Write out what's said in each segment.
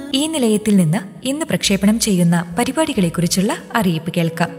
ഈ നിലയത്തിൽ നിന്ന് ഇന്ന് പ്രക്ഷേപണം ചെയ്യുന്ന പരിപാടികളെക്കുറിച്ചുള്ള അറിയിപ്പ് കേൾക്കാം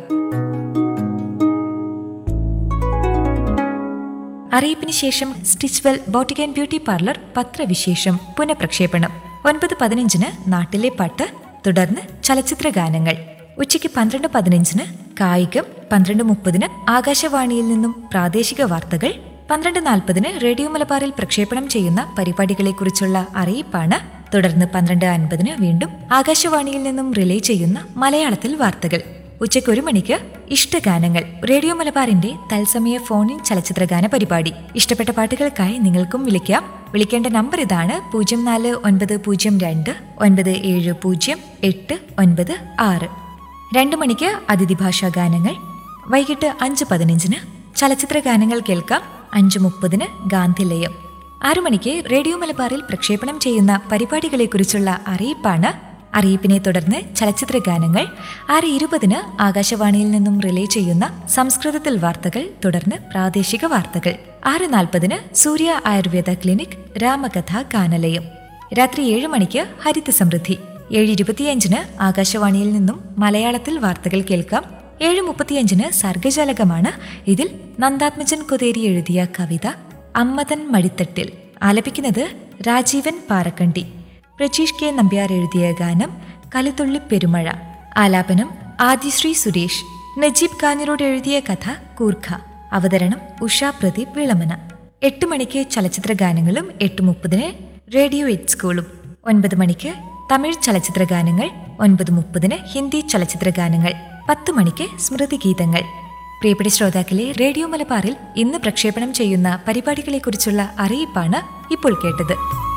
അറിയിപ്പിന് ശേഷം Stitchwell boutique and beauty parlour പത്രവിശേഷം പുനഃപ്രക്ഷേപണം ഒൻപത് പതിനഞ്ചിന് നാട്ടിലെ പാട്ട് തുടർന്ന് ചലച്ചിത്ര ഗാനങ്ങൾ ഉച്ചയ്ക്ക് പന്ത്രണ്ട് പതിനഞ്ചിന് കായികം പന്ത്രണ്ട് മുപ്പതിന് ആകാശവാണിയിൽ നിന്നും പ്രാദേശിക വാർത്തകൾ പന്ത്രണ്ട് നാൽപ്പതിന് റേഡിയോ മലബാറിൽ പ്രക്ഷേപണം ചെയ്യുന്ന പരിപാടികളെക്കുറിച്ചുള്ള അറിയിപ്പാണ് തുടർന്ന് പന്ത്രണ്ട് അൻപതിന് വീണ്ടും ആകാശവാണിയിൽ നിന്നും റിലേ ചെയ്യുന്ന മലയാളത്തിൽ വാർത്തകൾ ഉച്ചയ്ക്ക് ഒരു മണിക്ക് ഇഷ്ടഗാനങ്ങൾ റേഡിയോ മലബാറിന്റെ തത്സമയ ഫോണിൻ ചലച്ചിത്രഗാന പരിപാടി ഇഷ്ടപ്പെട്ട പാട്ടുകൾക്കായി നിങ്ങൾക്കും വിളിക്കാം വിളിക്കേണ്ട നമ്പർ ഇതാണ് പൂജ്യം നാല് ഒൻപത് പൂജ്യം രണ്ട് ഒൻപത് ഏഴ് പൂജ്യം എട്ട് ഒൻപത് ആറ് രണ്ടു മണിക്ക് അതിഥി ഭാഷാ ഗാനങ്ങൾ വൈകിട്ട് അഞ്ച് പതിനഞ്ചിന് ചലച്ചിത്ര ഗാനങ്ങൾ കേൾക്കാം അഞ്ച് മുപ്പതിന് ഗാന്ധിലയം ആറു മണിക്ക് റേഡിയോ മലബാറിൽ പ്രക്ഷേപണം ചെയ്യുന്ന പരിപാടികളെക്കുറിച്ചുള്ള അറിയിപ്പാണ് അറിയിപ്പിനെ തുടർന്ന് ചലച്ചിത്ര ഗാനങ്ങൾ ആറ് ഇരുപതിന് ആകാശവാണിയിൽ നിന്നും റിലേ ചെയ്യുന്ന സംസ്കൃതത്തിൽ വാർത്തകൾ തുടർന്ന് പ്രാദേശിക വാർത്തകൾ ആറ് നാൽപ്പതിന് സൂര്യ ആയുർവേദ ക്ലിനിക് രാമകഥ ഗാനലയം രാത്രി ഏഴ് മണിക്ക് ഹരിത സമൃദ്ധി ഏഴ് ഇരുപത്തിയഞ്ചിന് ആകാശവാണിയിൽ നിന്നും മലയാളത്തിൽ വാർത്തകൾ കേൾക്കാം ഏഴ് മുപ്പത്തിയഞ്ചിന് സർഗജാലകമാണ് ഇതിൽ നന്ദാത്മജൻ കൊതേരി എഴുതിയ കവിത അമ്മതൻ മടിത്തട്ടിൽ ആലപിക്കുന്നത് രാജീവൻ പാറക്കണ്ടി പ്രജീഷ് കെ നമ്പ്യാർ എഴുതിയ ഗാനം കലിത്തുള്ളി പെരുമഴ ആലാപനം ആദിശ്രീ സുരേഷ് നജീബ് ഖാനിറോട് എഴുതിയ കഥ കൂർഖ അവതരണം ഉഷ പ്രദീപ് വിളമന എട്ട് മണിക്ക് ചലച്ചിത്ര ഗാനങ്ങളും എട്ട് മുപ്പതിന് റേഡിയോ എറ്റ് സ്കൂളും ഒൻപത് മണിക്ക് തമിഴ് ചലച്ചിത്ര ഗാനങ്ങൾ ഒൻപത് മുപ്പതിന് ഹിന്ദി ചലച്ചിത്ര ഗാനങ്ങൾ പത്ത് മണിക്ക് സ്മൃതി ഗീതങ്ങൾ പ്രിയപ്പെട്ട ശ്രോതാക്കളെ റേഡിയോ മലബാറിൽ ഇന്ന് പ്രക്ഷേപണം ചെയ്യുന്ന പരിപാടികളെക്കുറിച്ചുള്ള അറിയിപ്പാണ് ഇപ്പോൾ കേട്ടത്